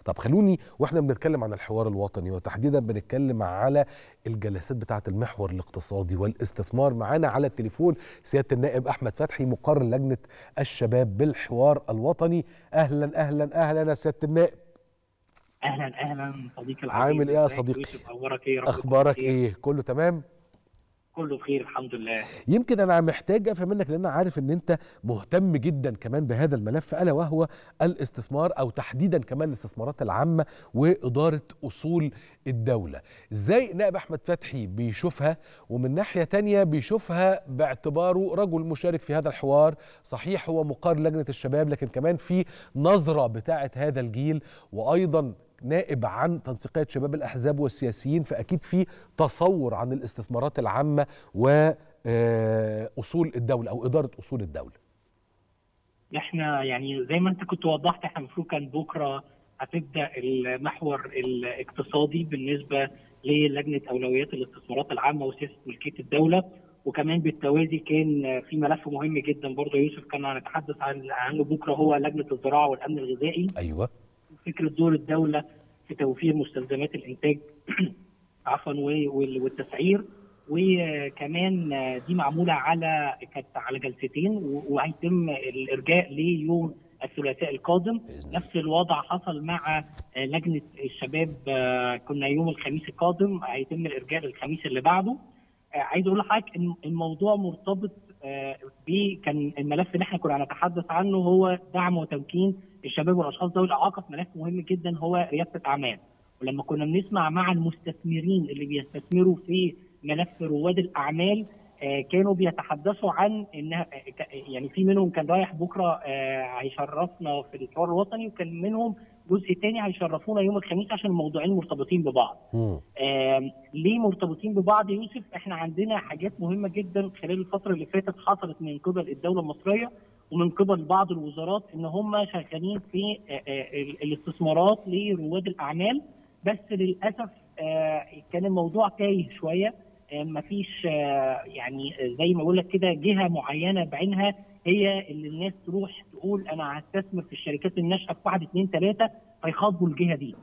طب خلوني واحنا بنتكلم عن الحوار الوطني وتحديدا بنتكلم على الجلسات بتاعه المحور الاقتصادي والاستثمار معانا على التليفون سياده النائب احمد فتحي مقرر لجنه الشباب بالحوار الوطني اهلا اهلا اهلا يا سياده النائب اهلا اهلا صديقي العزيز عامل ايه يا صديقي اخبارك ايه اخبارك ايه كله تمام كله بخير الحمد لله يمكن انا محتاج افهم منك لان انا عارف ان انت مهتم جدا كمان بهذا الملف الا وهو الاستثمار او تحديدا كمان الاستثمارات العامه واداره اصول الدوله ازاي نائب احمد فتحي بيشوفها ومن ناحيه تانية بيشوفها باعتباره رجل مشارك في هذا الحوار صحيح هو مقر لجنه الشباب لكن كمان في نظره بتاعه هذا الجيل وايضا نائب عن تنسيقيه شباب الاحزاب والسياسيين فاكيد في تصور عن الاستثمارات العامه واصول الدوله او اداره اصول الدوله. احنا يعني زي ما انت كنت وضحت احنا المفروض كان بكره هتبدا المحور الاقتصادي بالنسبه للجنه اولويات الاستثمارات العامه وسياسه ملكيه الدوله وكمان بالتوازي كان في ملف مهم جدا برضه يوسف كان هنتحدث عنه بكره هو لجنه الزراعه والامن الغذائي ايوه فكره دور الدوله في توفير مستلزمات الانتاج عفوا والتسعير وكمان دي معموله على كانت على جلستين وهيتم الارجاء ليوم الثلاثاء القادم نفس الوضع حصل مع لجنه الشباب كنا يوم الخميس القادم هيتم الارجاء للخميس اللي بعده عايز اقول لحضرتك ان الموضوع مرتبط ب كان الملف اللي احنا كنا هنتحدث عنه هو دعم وتمكين الشباب والاشخاص ذوي الاعاقه ملف مهم جدا هو رياده الاعمال ولما كنا بنسمع مع المستثمرين اللي بيستثمروا في ملف رواد الاعمال كانوا بيتحدثوا عن انها يعني في منهم كان رايح بكره هيشرفنا في الحوار الوطني وكان منهم جزء تاني هيشرفونا يوم الخميس عشان الموضوعين مرتبطين ببعض. آه ليه مرتبطين ببعض يا يوسف؟ احنا عندنا حاجات مهمه جدا خلال الفتره اللي فاتت حصلت من قبل الدوله المصريه ومن قبل بعض الوزارات ان هم شغالين في آه آه الاستثمارات لرواد الاعمال بس للاسف آه كان الموضوع تايه شويه مفيش يعني زي ما بقول لك كده جهه معينه بعينها هي اللي الناس تروح تقول انا هستثمر في الشركات الناشئه في واحد اثنين ثلاثه فيخاطبوا الجهه دي.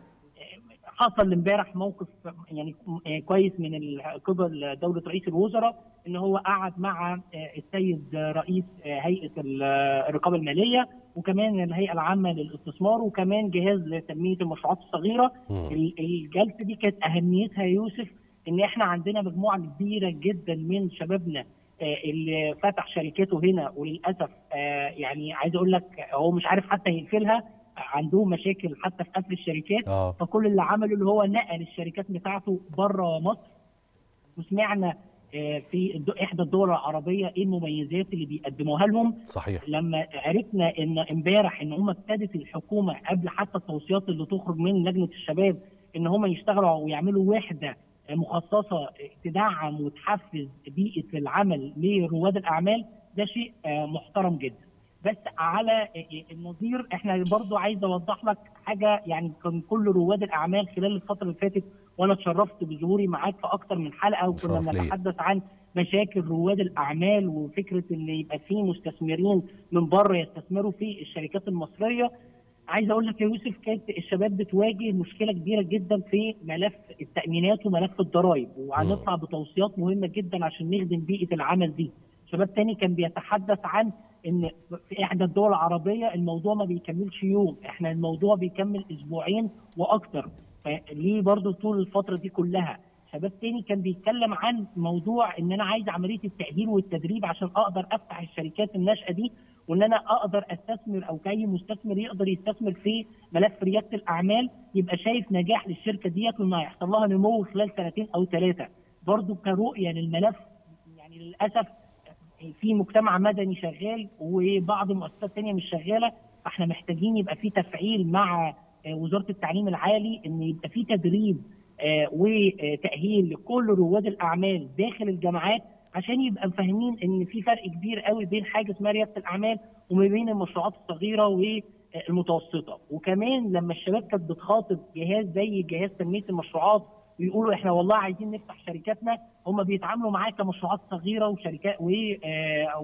حصل امبارح موقف يعني كويس من قبل دوله رئيس الوزراء ان هو قعد مع السيد رئيس هيئه الرقابه الماليه وكمان الهيئه العامه للاستثمار وكمان جهاز لتنميه المشروعات الصغيره الجلسه دي كانت اهميتها يوسف ان احنا عندنا مجموعه كبيره جدا من شبابنا اللي فتح شركاته هنا وللاسف يعني عايز اقول لك هو مش عارف حتى يقفلها عندهم مشاكل حتى في قفل الشركات آه. فكل اللي عمله اللي هو نقل الشركات بتاعته بره مصر وسمعنا في احدى الدول العربيه ايه المميزات اللي بيقدموها لهم صحيح لما عرفنا ان امبارح ان هم ابتدت الحكومه قبل حتى التوصيات اللي تخرج من لجنه الشباب ان هم يشتغلوا ويعملوا وحده مخصصه تدعم وتحفز بيئه العمل لرواد الاعمال ده شيء محترم جدا بس على النظير احنا برضو عايز اوضح لك حاجه يعني كان كل رواد الاعمال خلال الفتره اللي فاتت وانا اتشرفت بظهوري معاك في اكتر من حلقه وكنا بنتحدث عن مشاكل رواد الاعمال وفكره ان يبقى في مستثمرين من بره يستثمروا في الشركات المصريه عايز اقول لك يا يوسف كانت الشباب بتواجه مشكله كبيره جدا في ملف التامينات وملف الضرائب وهنطلع بتوصيات مهمه جدا عشان نخدم بيئه العمل دي. شباب تاني كان بيتحدث عن ان في احدى الدول العربيه الموضوع ما بيكملش يوم، احنا الموضوع بيكمل اسبوعين واكتر. فليه برضه طول الفتره دي كلها؟ شباب تاني كان بيتكلم عن موضوع ان انا عايز عمليه التاهيل والتدريب عشان اقدر افتح الشركات الناشئه دي وان انا اقدر استثمر او كاي مستثمر يقدر يستثمر في ملف رياده الاعمال يبقى شايف نجاح للشركه ديت وان هيحصل لها نمو خلال سنتين او ثلاثه برضه كرؤيه للملف يعني للاسف في مجتمع مدني شغال وبعض المؤسسات الثانيه مش شغاله فاحنا محتاجين يبقى في تفعيل مع وزاره التعليم العالي ان يبقى في تدريب وتاهيل لكل رواد الاعمال داخل الجامعات عشان يبقى فاهمين ان في فرق كبير قوي بين حاجه اسمها رياده الاعمال وما بين المشروعات الصغيره والمتوسطه وكمان لما الشباب كانت بتخاطب جهاز زي جهاز تنميه المشروعات ويقولوا احنا والله عايزين نفتح شركاتنا هم بيتعاملوا معاه كمشروعات صغيره وشركات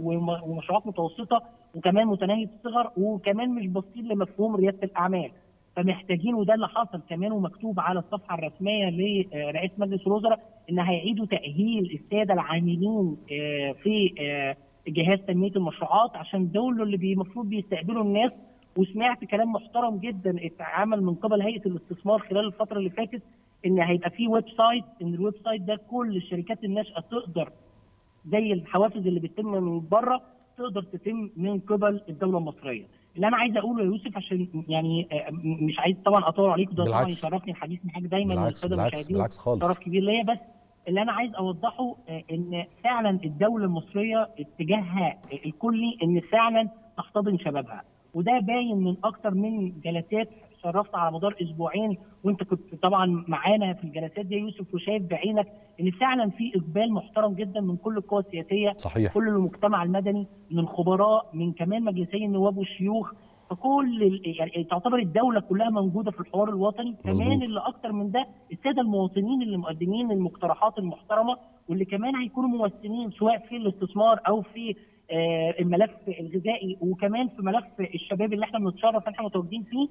ومشروعات متوسطه وكمان متناهيه الصغر وكمان مش باصين لمفهوم رياده الاعمال فمحتاجين وده اللي حصل كمان ومكتوب على الصفحه الرسميه لرئيس مجلس الوزراء ان هيعيدوا تاهيل الساده العاملين آه، في آه، جهاز تنميه المشروعات عشان دول اللي المفروض بيستقبلوا الناس وسمعت كلام محترم جدا اتعمل من قبل هيئه الاستثمار خلال الفتره اللي فاتت ان هيبقى في ويب سايت ان الويب سايت ده كل الشركات الناشئه تقدر زي الحوافز اللي بتتم من بره تقدر تتم من قبل الدوله المصريه. اللي انا عايز اقوله يا يوسف عشان يعني آه، م- مش عايز طبعا اطول عليكم ده طبعا بالعكس. يشرفني الحديث معاك دايما بالعكس والساده بالعكس المشاهدين بالعكس خالص شرف كبير ليا بس اللي انا عايز اوضحه آه، ان فعلا الدوله المصريه اتجاهها الكلي ان فعلا تحتضن شبابها وده باين من اكتر من جلسات شرفت على مدار اسبوعين وانت كنت طبعا معانا في الجلسات دي يا يوسف وشايف بعينك ان فعلا في اقبال محترم جدا من كل القوى السياسيه صحيح كل المجتمع المدني من الخبراء من كمان مجلسي النواب والشيوخ فكل ال- يعني تعتبر الدوله كلها موجوده في الحوار الوطني مظبوط. كمان اللي اكتر من ده الساده المواطنين اللي مقدمين المقترحات المحترمه واللي كمان هيكونوا ممثلين سواء في الاستثمار او في آه، الملف الغذائي وكمان في ملف الشباب اللي احنا بنتشرف ان احنا متواجدين فيه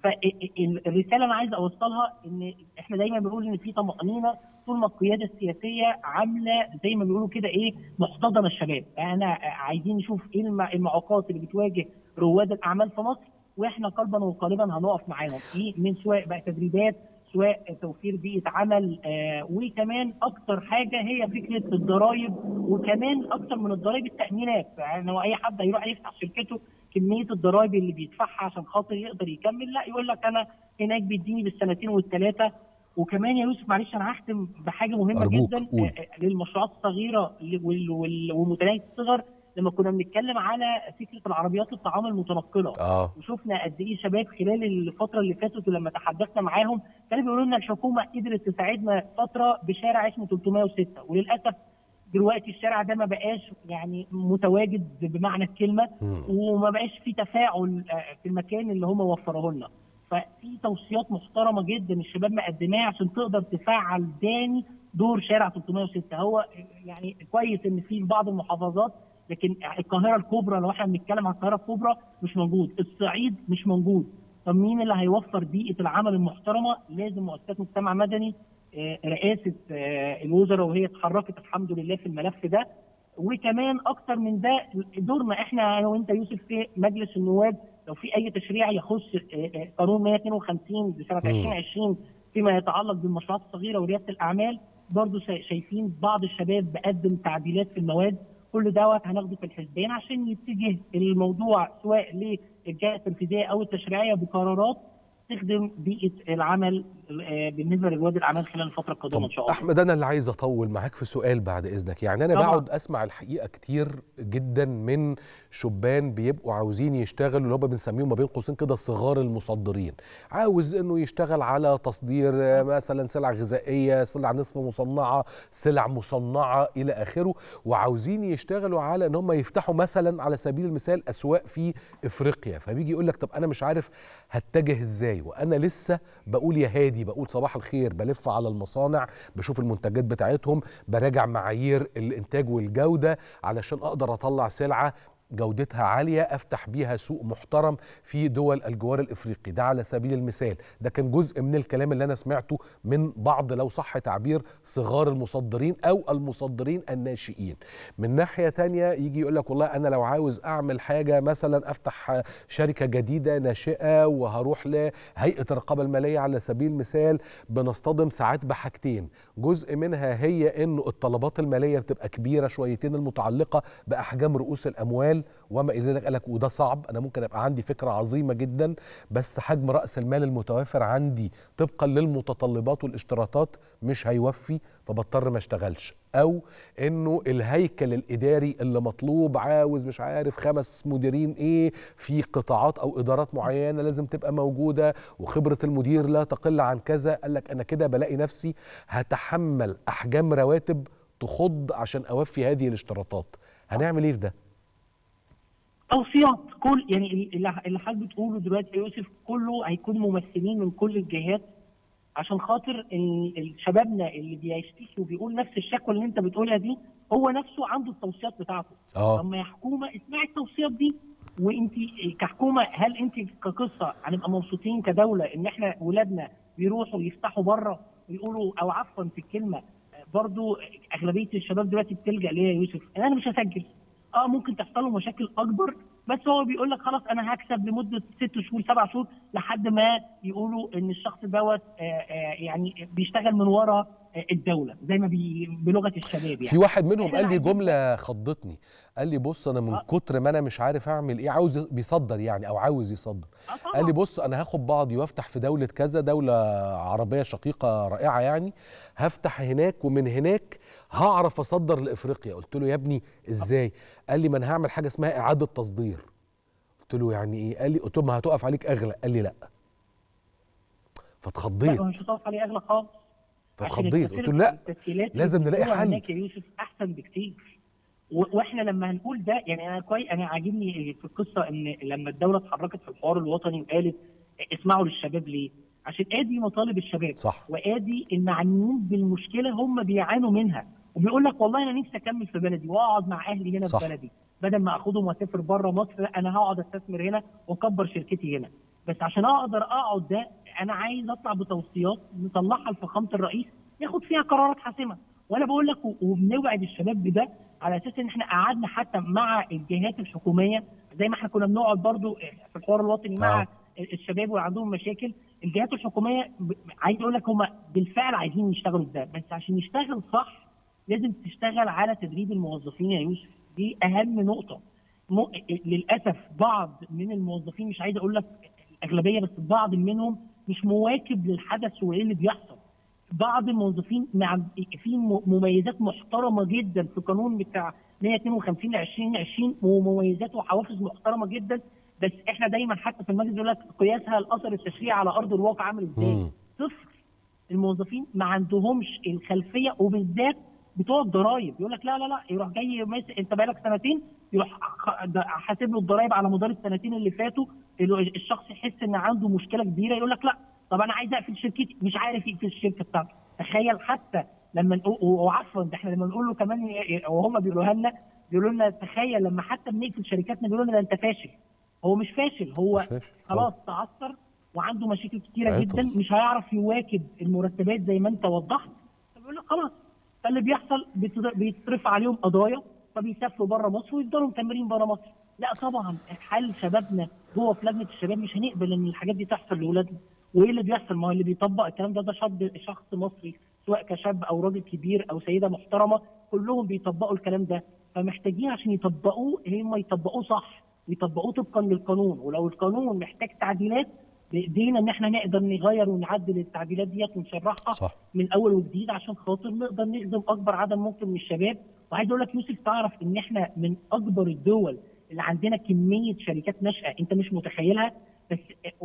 فالرساله اللي انا عايز اوصلها ان احنا دايما بنقول ان في طمانينه طول ما القياده السياسيه عامله زي ما بيقولوا كده ايه محتضنه الشباب احنا عايزين نشوف ايه الم- المعوقات اللي بتواجه رواد الاعمال في مصر واحنا قلبا وقالبا هنقف معاهم في من سواء بقى تدريبات سواء توفير بيئه عمل آه وكمان اكتر حاجه هي فكره الضرائب وكمان اكتر من الضرائب التامينات يعني هو اي حد هيروح يفتح شركته كميه الضرائب اللي بيدفعها عشان خاطر يقدر يكمل لا يقول لك انا هناك بيديني بالسنتين والثلاثه وكمان يا يوسف معلش انا هختم بحاجه مهمه أرجوك، جدا قول. آه، للمشروعات الصغيره وال- وال- ومتناهيه الصغر لما كنا بنتكلم على فكره العربيات الطعام المتنقله اه وشفنا قد ايه شباب خلال الفتره اللي فاتت ولما تحدثنا معاهم كانوا بيقولوا لنا الحكومه قدرت تساعدنا فتره بشارع اسمه 306 وللاسف دلوقتي الشارع ده ما بقاش يعني متواجد بمعنى الكلمه مم. وما بقاش في تفاعل آه، في المكان اللي هم وفروه لنا ففي توصيات محترمه جدا الشباب مقدماها عشان تقدر تفعل تاني دور شارع 306 هو يعني كويس ان في بعض المحافظات لكن القاهره الكبرى لو احنا بنتكلم عن القاهره الكبرى مش موجود الصعيد مش موجود طب مين اللي هيوفر بيئه العمل المحترمه لازم مؤسسات مجتمع مدني آه، رئاسه آه، الوزراء وهي اتحركت الحمد لله في الملف ده وكمان اكتر من ده دورنا احنا انا وانت يوسف في مجلس النواب لو في اي تشريع يخص آه، آه، قانون 152 لسنه مم. 2020 فيما يتعلق بالمشروعات الصغيره ورياده الاعمال برضه شا- شايفين بعض الشباب بقدم تعديلات في المواد كل دوت هناخده في الحسبان عشان يتجه الموضوع سواء للجهه التنفيذيه او التشريعيه بقرارات تخدم بيئه العمل آه، بالنسبه لرواد الاعمال خلال الفتره القادمه طب ان شاء الله. احمد انا اللي عايز اطول معاك في سؤال بعد اذنك يعني انا طبعاً. بقعد اسمع الحقيقه كتير جدا من شبان بيبقوا عاوزين يشتغلوا اللي هم بنسميهم ما بين قوسين كده الصغار المصدرين عاوز انه يشتغل على تصدير آه، مثلا سلع غذائيه سلع نصف مصنعه سلع مصنعه الى اخره وعاوزين يشتغلوا على ان هم يفتحوا مثلا على سبيل المثال اسواق في افريقيا فبيجي يقول لك طب انا مش عارف هتجه ازاي وانا لسه بقول يا هادي بقول صباح الخير بلف على المصانع بشوف المنتجات بتاعتهم براجع معايير الانتاج والجوده علشان اقدر اطلع سلعه جودتها عاليه افتح بيها سوق محترم في دول الجوار الافريقي ده على سبيل المثال ده كان جزء من الكلام اللي انا سمعته من بعض لو صح تعبير صغار المصدرين او المصدرين الناشئين من ناحيه تانية يجي يقول لك والله انا لو عاوز اعمل حاجه مثلا افتح شركه جديده ناشئه وهروح لهيئه الرقابه الماليه على سبيل المثال بنصطدم ساعات بحاجتين جزء منها هي انه الطلبات الماليه بتبقى كبيره شويتين المتعلقه باحجام رؤوس الاموال وما الى ذلك قال لك وده صعب انا ممكن ابقى عندي فكره عظيمه جدا بس حجم راس المال المتوافر عندي طبقا للمتطلبات والاشتراطات مش هيوفي فبضطر ما اشتغلش او انه الهيكل الاداري اللي مطلوب عاوز مش عارف خمس مديرين ايه في قطاعات او ادارات معينه لازم تبقى موجوده وخبره المدير لا تقل عن كذا قال لك انا كده بلاقي نفسي هتحمل احجام رواتب تخض عشان اوفي هذه الاشتراطات هنعمل ايه في ده توصيات كل يعني اللي اللي حضرتك بتقوله دلوقتي يا يوسف كله هيكون ممثلين من كل الجهات عشان خاطر ال- ال- شبابنا اللي بيشتكي وبيقول نفس الشكوى اللي انت بتقولها دي هو نفسه عنده التوصيات بتاعته اه لما يا حكومه اسمعي التوصيات دي وانت كحكومه هل انت كقصه هنبقى مبسوطين كدوله ان احنا ولادنا بيروحوا يفتحوا بره ويقولوا او عفوا في الكلمه برضو اغلبيه الشباب دلوقتي بتلجا ليه يا يوسف؟ انا مش هسجل اه ممكن تحصل له مشاكل اكبر بس هو بيقول لك خلاص انا هكسب لمده ست شهور سبع شهور لحد ما يقولوا ان الشخص دوت آه، آه، يعني بيشتغل من ورا آه، الدوله زي ما بي بلغه الشباب يعني في واحد منهم إحنا قال لي عايزين- جمله خضتني قال لي بص انا من آه. كتر ما انا مش عارف اعمل ايه عاوز بيصدر يعني او عاوز يصدر آه طبعاً. قال لي بص انا هاخد بعضي وافتح في دوله كذا دوله عربيه شقيقه رائعه يعني هفتح هناك ومن هناك هعرف اصدر لافريقيا قلت له يا ابني ازاي قال لي ما انا هعمل حاجه اسمها اعاده تصدير قلت له يعني ايه قال لي قلت له ما هتقف عليك اغلى قال لي لا لا فاتخضيت هو مش هتقف عليه اغلى خالص عشان فاتخضيت قلت التسهيل- له لا التسهيلات لازم اللي نلاقي بتدور حل. هناك يا يوسف احسن بكتير و- واحنا لما هنقول ده يعني انا كويس انا عاجبني في القصه ان لما الدوله اتحركت في الحوار الوطني وقالت اسمعوا للشباب ليه؟ عشان ادي مطالب الشباب صح وادي المعنيين بالمشكله هم بيعانوا منها وبيقول لك والله انا نفسي اكمل في بلدي واقعد مع اهلي هنا صح. في بلدي بدل ما اخدهم واسافر بره مصر لا انا هقعد استثمر هنا واكبر شركتي هنا بس عشان اقدر اقعد ده انا عايز اطلع بتوصيات نطلعها لفخامه الرئيس ياخد فيها قرارات حاسمه وانا بقول لك و- وبنوعد الشباب بده على اساس ان احنا قعدنا حتى مع الجهات الحكوميه زي ما احنا كنا بنقعد برضو في الحوار الوطني مع آه. الشباب اللي عندهم مشاكل الجهات الحكوميه ب- عايز اقول لك هم بالفعل عايزين يشتغلوا في ده بس عشان يشتغل صح لازم تشتغل على تدريب الموظفين يا يوسف دي اهم نقطه م... للاسف بعض من الموظفين مش عايز اقول لك الاغلبيه بس بعض منهم مش مواكب للحدث وايه اللي بيحصل بعض الموظفين مع في م- مميزات محترمه جدا في قانون بتاع 152 ل 2020 ومميزات وحوافز محترمه جدا بس احنا دايما حتى في المجلس يقول لك قياسها الاثر التشريعي على ارض الواقع عامل ازاي؟ مم. صفر الموظفين ما عندهمش الخلفيه وبالذات بتوع الضرايب يقول لك لا لا لا يروح جاي ماسك انت بقالك سنتين يروح خ- ده حاسب له الضرايب على مدار السنتين اللي فاتوا ال- الشخص يحس ان عنده مشكله كبيره يقول لك لا طب انا عايز اقفل شركتي مش عارف يقفل الشركه بتاعته تخيل حتى لما نقول وعفوا ده احنا لما نقول له كمان وهم بيقولوها لنا بيقولوا لنا تخيل لما حتى بنقفل شركاتنا بيقولوا لنا ده انت فاشل هو مش فاشل هو مش فاشل. خلاص تعثر وعنده مشاكل كتيره عطل. جدا مش هيعرف يواكب المرتبات زي ما انت وضحت فبيقول لك خلاص فاللي بيحصل بيتصر- بيتصرف عليهم قضايا فبيسافروا بره مصر ويفضلوا مكملين بره مصر لا طبعا حال شبابنا جوه في لجنه الشباب مش هنقبل ان الحاجات دي تحصل لاولادنا وايه اللي بيحصل ما هو اللي بيطبق الكلام ده ده شاب شخص مصري سواء كشاب او راجل كبير او سيده محترمه كلهم بيطبقوا الكلام ده فمحتاجين عشان يطبقوه هم يطبقوه صح ويطبقوه طبقا للقانون ولو القانون محتاج تعديلات بايدينا ان احنا نقدر نغير ونعدل التعديلات ديت ونشرحها صح من اول وجديد عشان خاطر نقدر نخدم اكبر عدد ممكن من الشباب وعايز اقول لك يوسف تعرف ان احنا من اكبر الدول اللي عندنا كميه شركات ناشئه انت مش متخيلها بس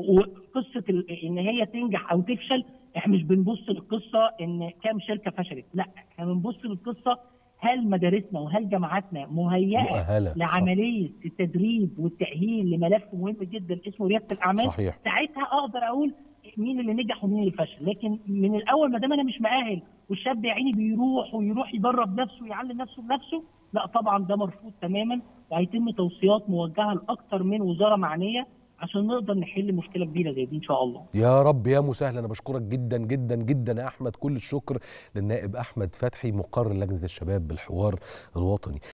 وقصه ال- ان هي تنجح او تفشل احنا مش بنبص للقصه ان كام شركه فشلت لا احنا بنبص للقصه هل مدارسنا وهل جامعاتنا مهيئه مؤهله صح. لعمليه التدريب والتاهيل لملف مهم جدا اسمه رياده الاعمال صحيح ساعتها اقدر اقول مين اللي نجح ومين اللي فشل لكن من الاول ما دام انا مش مؤهل والشاب يا عيني بيروح ويروح يدرب نفسه ويعلم نفسه بنفسه لا طبعا ده مرفوض تماما وهيتم توصيات موجهه لاكثر من وزاره معنيه عشان نقدر نحل مشكله كبيره زي دي ان شاء الله يا رب يا مسهل انا بشكرك جدا جدا جدا يا احمد كل الشكر للنائب احمد فتحي مقرر لجنه الشباب بالحوار الوطني